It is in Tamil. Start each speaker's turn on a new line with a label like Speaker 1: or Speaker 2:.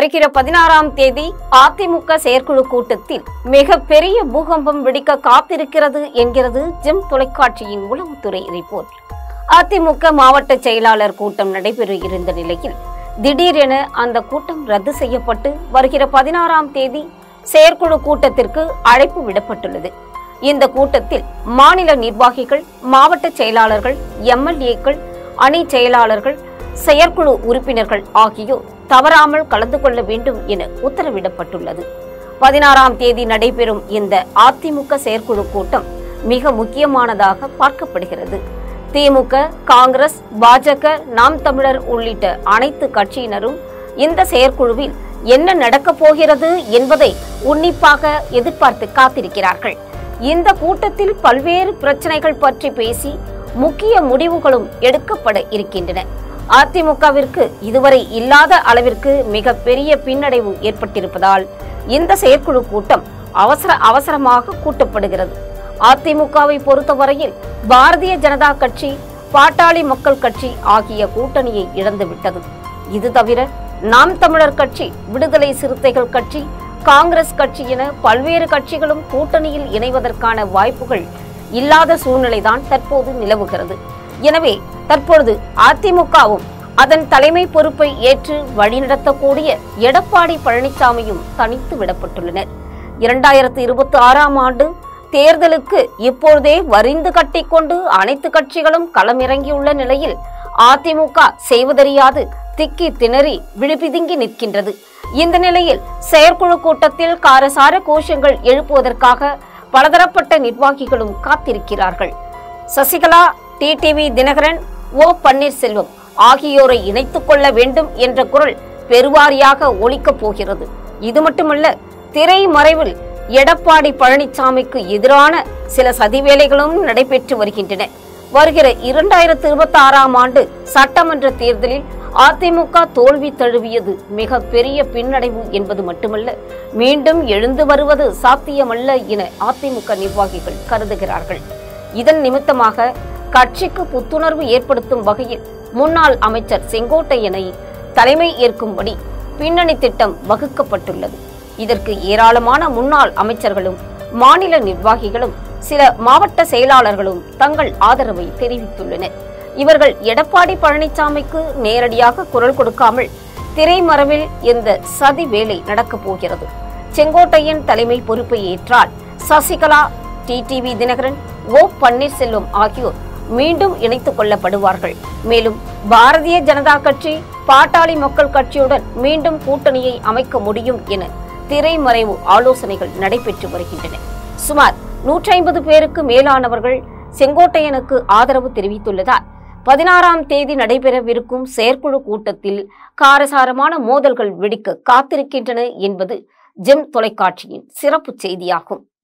Speaker 1: வருகிற பதினாறாம் தேதி அதிமுக செயற்குழு கூட்டத்தில் மிகப்பெரிய பூகம்பம் வெடிக்க காத்திருக்கிறது என்கிறது ஜெம் தொலைக்காட்சியின் உளவுத்துறை ரிப்போர்ட் அதிமுக மாவட்ட செயலாளர் கூட்டம் நடைபெற இருந்த நிலையில் திடீரென அந்த கூட்டம் ரத்து செய்யப்பட்டு வருகிற பதினாறாம் தேதி செயற்குழு கூட்டத்திற்கு அழைப்பு விடப்பட்டுள்ளது இந்த கூட்டத்தில் மாநில நிர்வாகிகள் மாவட்ட செயலாளர்கள் எம்எல்ஏக்கள் அணி செயலாளர்கள் செயற்குழு உறுப்பினர்கள் ஆகியோர் தவறாமல் கலந்து கொள்ள வேண்டும் என உத்தரவிடப்பட்டுள்ளது பதினாறாம் தேதி நடைபெறும் இந்த அதிமுக செயற்குழு கூட்டம் மிக முக்கியமானதாக பார்க்கப்படுகிறது திமுக காங்கிரஸ் பாஜக நாம் தமிழர் உள்ளிட்ட அனைத்து கட்சியினரும் இந்த செயற்குழுவில் என்ன நடக்கப் போகிறது என்பதை உன்னிப்பாக எதிர்பார்த்து காத்திருக்கிறார்கள் இந்த கூட்டத்தில் பல்வேறு பிரச்சனைகள் பற்றி பேசி முக்கிய முடிவுகளும் எடுக்கப்பட இருக்கின்றன அதிமுகவிற்கு இதுவரை இல்லாத அளவிற்கு மிக பெரிய பின்னடைவு ஏற்பட்டிருப்பதால் இந்த செயற்குழு கூட்டம் அவசர அவசரமாக கூட்டப்படுகிறது அதிமுகவை பொறுத்தவரையில் பாரதிய ஜனதா கட்சி பாட்டாளி மக்கள் கட்சி ஆகிய கூட்டணியை இழந்துவிட்டது இது தவிர நாம் தமிழர் கட்சி விடுதலை சிறுத்தைகள் கட்சி காங்கிரஸ் கட்சி என பல்வேறு கட்சிகளும் கூட்டணியில் இணைவதற்கான வாய்ப்புகள் இல்லாத சூழ்நிலைதான் தற்போது நிலவுகிறது எனவே தற்பொழுது அதிமுகவும் அதன் தலைமை பொறுப்பை ஏற்று வழிநடத்தக்கூடிய எடப்பாடி பழனிசாமியும் தனித்து விடப்பட்டுள்ளனர் இரண்டாயிரத்து இருபத்தி ஆறாம் ஆண்டு தேர்தலுக்கு இப்பொழுதே வரிந்து கட்டிக்கொண்டு அனைத்து கட்சிகளும் களமிறங்கியுள்ள நிலையில் அதிமுக செய்வதறியாது திக்கி திணறி விழிபிதுங்கி நிற்கின்றது இந்த நிலையில் செயற்குழு கூட்டத்தில் காரசார கோஷங்கள் எழுப்புவதற்காக பலதரப்பட்ட நிர்வாகிகளும் காத்திருக்கிறார்கள் சசிகலா டிடிவி தினகரன் ஓ பன்னீர்செல்வம் ஆகியோரை இணைத்துக் கொள்ள வேண்டும் என்ற குரல் பெருவாரியாக ஒலிக்கப் போகிறது இது மட்டுமல்ல திரைமறைவில் எடப்பாடி பழனிசாமிக்கு எதிரான சில சதிவேலைகளும் நடைபெற்று வருகின்றன வருகிற இரண்டாயிரத்து இருபத்தி ஆறாம் ஆண்டு சட்டமன்ற தேர்தலில் அதிமுக தோல்வி தழுவியது மிக பெரிய பின்னடைவு என்பது மட்டுமல்ல மீண்டும் எழுந்து வருவது சாத்தியமல்ல என அதிமுக நிர்வாகிகள் கருதுகிறார்கள் இதன் நிமித்தமாக கட்சிக்கு புத்துணர்வு ஏற்படுத்தும் வகையில் முன்னாள் அமைச்சர் செங்கோட்டையனை தலைமை ஏற்கும்படி பின்னணி திட்டம் வகுக்கப்பட்டுள்ளது இதற்கு ஏராளமான முன்னாள் அமைச்சர்களும் மாநில நிர்வாகிகளும் சில மாவட்ட செயலாளர்களும் தங்கள் ஆதரவை தெரிவித்துள்ளனர் இவர்கள் எடப்பாடி பழனிசாமிக்கு நேரடியாக குரல் கொடுக்காமல் திரைமறைவில் இந்த சதி வேலை நடக்கப் போகிறது செங்கோட்டையன் தலைமை பொறுப்பை ஏற்றால் சசிகலா டிடிவி தினகரன் ஓ பன்னீர்செல்வம் ஆகியோர் மீண்டும் இணைத்துக் கொள்ளப்படுவார்கள் மேலும் பாரதிய ஜனதா கட்சி பாட்டாளி மக்கள் கட்சியுடன் மீண்டும் கூட்டணியை அமைக்க முடியும் என திரைமறைவு ஆலோசனைகள் நடைபெற்று வருகின்றன சுமார் நூற்றி ஐம்பது பேருக்கு மேலானவர்கள் செங்கோட்டையனுக்கு ஆதரவு தெரிவித்துள்ளதால் பதினாறாம் தேதி நடைபெறவிருக்கும் செயற்குழு கூட்டத்தில் காரசாரமான மோதல்கள் வெடிக்க காத்திருக்கின்றன என்பது ஜெம் தொலைக்காட்சியின் சிறப்பு செய்தியாகும்